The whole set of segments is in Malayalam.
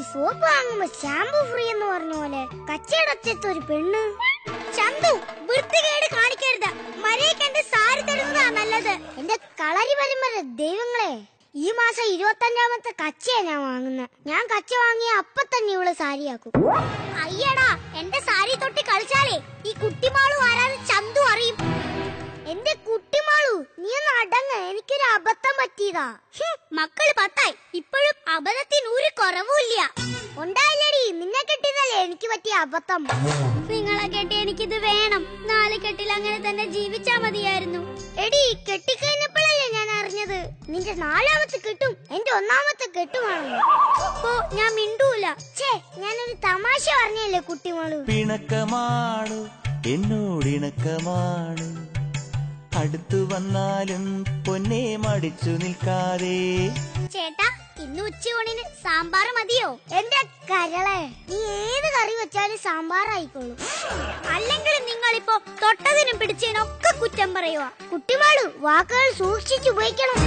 സോപ്പ് വാങ്ങുമ്പോ ഷാമ്പു ഫ്രീ എന്ന് പറഞ്ഞ പോലെ കച്ചവടത്തെത്ത ഒരു പെണ്ണ് ചന്തു വൃത്തികേട് കാണിക്കരുത് മഴയ്ക്ക് എന്റെ സാരി തരുന്നതാ നല്ലത് എന്റെ കളരി പരമ്പര ദൈവങ്ങളെ ഈ മാസം ഇരുപത്തഞ്ചാമത്തെ കച്ചയാ ഞാൻ വാങ്ങുന്നത് ഞാൻ കച്ച വാങ്ങിയ അപ്പൊ തന്നെ ഇവള് സാരിയാക്കും അയ്യടാ എന്റെ സാരി തൊട്ടി കളിച്ചാലേ ഈ കുട്ടിമാളു ആരാന്ന് ചന്തു അറിയും എന്റെ കുട്ടിമാളു നീ ഒന്ന് അടങ്ങ എനിക്കൊരു അബദ്ധം പറ്റിയതാ മക്കള് പത്തായി ഇപ്പോഴും അബദ്ധത്തിന് ഒരു കുറവുമില്ല ഉണ്ടായില്ലടി നിന്നെ കെട്ടിയതല്ലേ എനിക്ക് പറ്റിയ അബദ്ധം നിങ്ങളെ കെട്ടി എനിക്കിത് വേണം നാല് കെട്ടിൽ അങ്ങനെ തന്നെ ജീവിച്ചാ മതിയായിരുന്നു എടി കെട്ടിക്കഴിഞ്ഞപ്പോഴല്ലേ ഞാൻ അറിഞ്ഞത് നിന്റെ നാലാമത്തെ കെട്ടും എന്റെ ഒന്നാമത്തെ കെട്ടുമാണെന്ന് ഓ ഞാൻ മിണ്ടൂല ഛേ ഞാനൊരു തമാശ പറഞ്ഞല്ലേ കുട്ടിമാളു പിണക്കമാണ് എന്നോടിണക്കമാണ് അടുത്തു വന്നാലും പൊന്നെ മടിച്ചു നിൽക്കാതെ ചേട്ടാ ഇന്ന് ഉച്ചയൂണിന് സാമ്പാർ മതിയോ എന്റെ കരളെ നീ ഏത് കറി വെച്ചാലും സാമ്പാർ ആയിക്കോളൂ അല്ലെങ്കിൽ നിങ്ങൾ ഇപ്പോ തൊട്ടതിനും പിടിച്ചതിനൊക്കെ കുറ്റം പറയുക കുട്ടിമാളു വാക്കുകൾ സൂക്ഷിച്ചു ഉപയോഗിക്കണം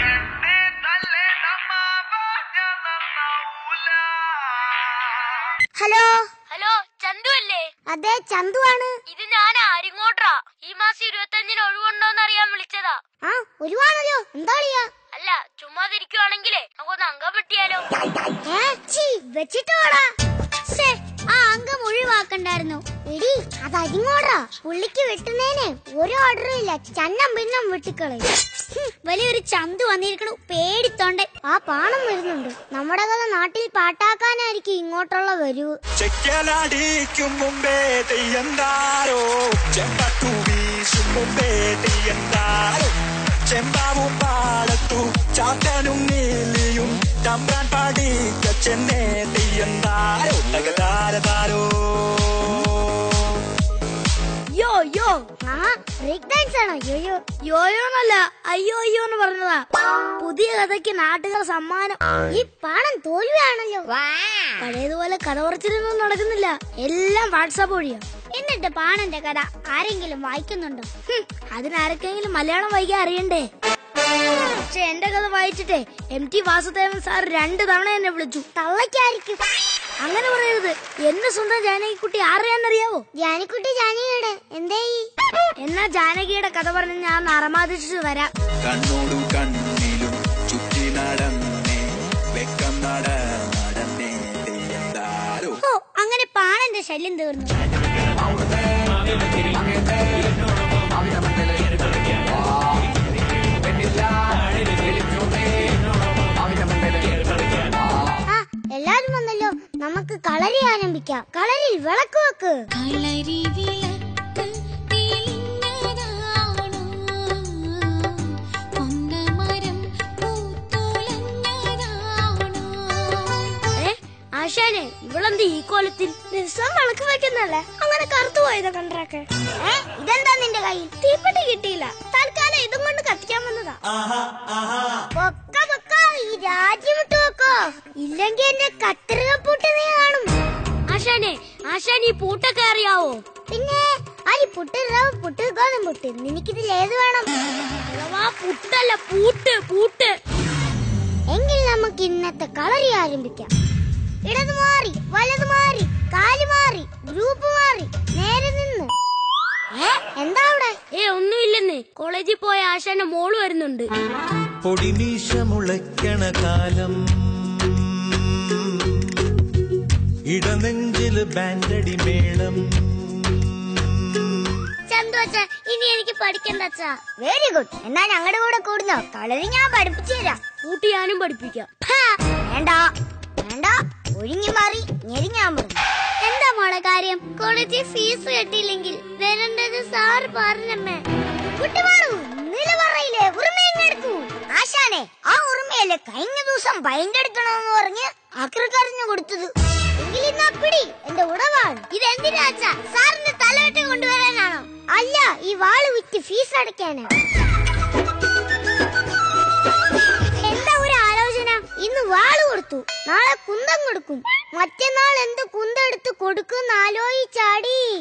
ഹലോ ഹലോ ചന്തു അല്ലേ അതെ ചന്തുവാണ് ഇത് ഞാൻ ആരിങ്ങോട്ടാ ഈ മാസം ഇരുപത്തഞ്ചിന് ഒഴിവുണ്ടോന്ന് അറിയാൻ വിളിച്ചതാ ആ ഒരുവാണല്ലോ എന്താളിയാ അല്ല ചുമ്മാതിരിക്കുവാണെങ്കിലേ നമുക്കൊന്ന് അംഗം വെട്ടിയാലോ ഏ, ഛീ, വെച്ചിട്ട് പോടാ. ശ്ശേ, ആ അംഗം ഒഴിവാക്കണ്ടായിരുന്നു എടി അത് അരിങ്ങോടാ പുള്ളിക്ക് വെട്ടുന്നേന് ഒരു ഓർഡറും ഇല്ല ചന്നം പിന്നം വെട്ടിക്കളയും ഹും, വലിയൊരു ചന്തു വന്നിരിക്കണു പേടിത്തോണ്ട് ആ പാണം വരുന്നുണ്ട് നമ്മുടെ കഥ നാട്ടിൽ പാട്ടാക്കാനായിരിക്കും ഇങ്ങോട്ടുള്ള വരവ് ചെക്കലടിക്കും മുമ്പേ തെയ്യന്താരോ ചെമ്പട്ടു വീശും മുമ്പേ തെയ്യന്താരോ ചെമ്പാവും പാടത്തു ചാത്തനും നീലിയും തമ്പ്രാൻ പാടിക്ക ചെന്നേ തെയ്യന്താരോ തകതാരതാരോ യോ യോ ആ ബ്രേക്ക് ഡാൻസ് ആണോ യോയോ യോയോന്നല്ല അയ്യോ അയ്യോ എന്ന് പറഞ്ഞതാ പുതിയ കഥയ്ക്ക് നാട്ടുകാർ സമ്മാനം ഈ പാണം തോൽവിയാണല്ലോ പഴയതുപോലെ കഥ പറച്ചിലൊന്നും നടക്കുന്നില്ല എല്ലാം വാട്സാപ്പ് വഴിയാ എന്നിട്ട് പാണന്റെ കഥ ആരെങ്കിലും വായിക്കുന്നുണ്ടോ ഹും, അതിനാർക്കെങ്കിലും മലയാളം വായിക്കാൻ അറിയണ്ടേ പക്ഷെ എന്റെ കഥ വായിച്ചിട്ടേ എം ടി വാസുദേവൻ സാർ രണ്ട് തവണ എന്നെ വിളിച്ചു തള്ളയ്ക്കായിരിക്കും അങ്ങനെ പറയരുത് എന്റെ സ്വന്തം ജാനകിക്കുട്ടി ആരെയാണെന്നറിയാവോ ജാനിക്കുട്ടി ജാനിയുടെ എന്തേ എന്നാ ജാനകിയുടെ കഥ പറഞ്ഞ് ഞാൻ അറമാദിച്ചു വരാം കണ്ണോടു കണ്ണിലും ചുറ്റി നടന്നേ വെക്കം നട നടന്നേ തെയ്യന്താരോ ഓ അങ്ങനെ പാണന്റെ ശല്യം തീർന്നു ആ എല്ലാരും വന്നല്ലോ നമുക്ക് കളരി ആരംഭിക്കാം കളരിൽ വിളക്ക് വെക്ക് കളരി വിളക്ക് തെളിഞ്ഞതാണോ പൊന്നമരം പൂത്തുലഞ്ഞതാണോ ഏ ആശാനെ ഇവളെന്ത് ഈ കോലത്തിൽ ദിവസം വിളക്ക് വെക്കുന്നല്ലേ അങ്ങനെ കറുത്തു പോയത് കണ്ടറൊക്കെ ഏ ഇതെന്താ നിന്റെ കയ്യിൽ തീപ്പെട്ടി കിട്ടിയില്ല തൽക്കാലം ഇതും കൊണ്ട് കത്തിക്കാൻ വന്നതാ പൊക്ക പൊക്ക ഈ രാജ്യം വിട്ടു വെക്കോ ഇല്ലെങ്കി എന്റെ കത്രിക പൂട്ട് നീ കാണും ആശാനെ ആശാൻ ഈ പൂട്ടൊക്കെ അറിയാവോ പിന്നെ അരി പുട്ട് റവ് പുട്ട് ഗോതമ്പ് പുട്ട് നിനക്കിതിൽ ഏത് വേണം അഥവാ പുട്ടല്ല പൂട്ട് പൂട്ട് എങ്കിൽ നമുക്ക് ഇന്നത്തെ കളറി ആരംഭിക്കാം ഇടത് മാറി വലത് മാറി കാല് മാറി ഗ്രൂപ്പ് മാറി നേരെ നിന്ന് ഏ എന്താ അവിടെ ഏ ഒന്നുമില്ലെന്നേ കോളേജിൽ പോയ ആശാന്റെ മോള് വരുന്നുണ്ട് പൊടിമീശ മുളയ്ക്കണ കാലം ഇടനെഞ്ചില് ബാൻഡടി മേളം ചന്തു അച്ഛ ഇനി എനിക്ക് പഠിക്കണ്ട അച്ഛാ വെരി ഗുഡ് എന്നാ ഞങ്ങളുടെ കൂടെ കൂടുന്നോ കളരി ഞാൻ പഠിപ്പിച്ചു തരാം കൂട്ടി ഞാനും പഠിപ്പിക്കാം ഹാ, വേണ്ട വേണ്ട ഒഴിഞ്ഞു മാറി ഞെരിഞ്ഞാൻ പറഞ്ഞു എന്താ മോളെ കാര്യം കോളേജിൽ ഫീസ് കെട്ടിയില്ലെങ്കിൽ വരേണ്ടത് സാർ പറഞ്ഞമ്മേ കുട്ടിമാളു നിലവറയിലെ ഉറുമയെടുക്കൂ ആശാനെ ആ ഉറുമയല്ലേ കഴിഞ്ഞ ദിവസം ബൈൻഡെടുക്കണമെന്ന് പറഞ്ഞ് അക്രക്കറിഞ്ഞു കൊടുത്തത് എങ്കിൽ ഇന്നാ പിടി എന്റെ ഉടവാൾ ഇതെന്തിനാ അച്ഛാ സാറിന്റെ തലവെട്ട് കൊണ്ടുവരാനാണോ അല്ല ഈ വാള് വിറ്റ് ഫീസ് അടയ്ക്കാനാ എന്താ ഒരു ആലോചന ഇന്ന് വാള് കൊടുത്തു നാളെ കുന്തം കൊടുക്കും മറ്റന്നാൾ എന്ത് കുന്തം എടുത്ത് കൊടുക്കും ആലോചിച്ചാടി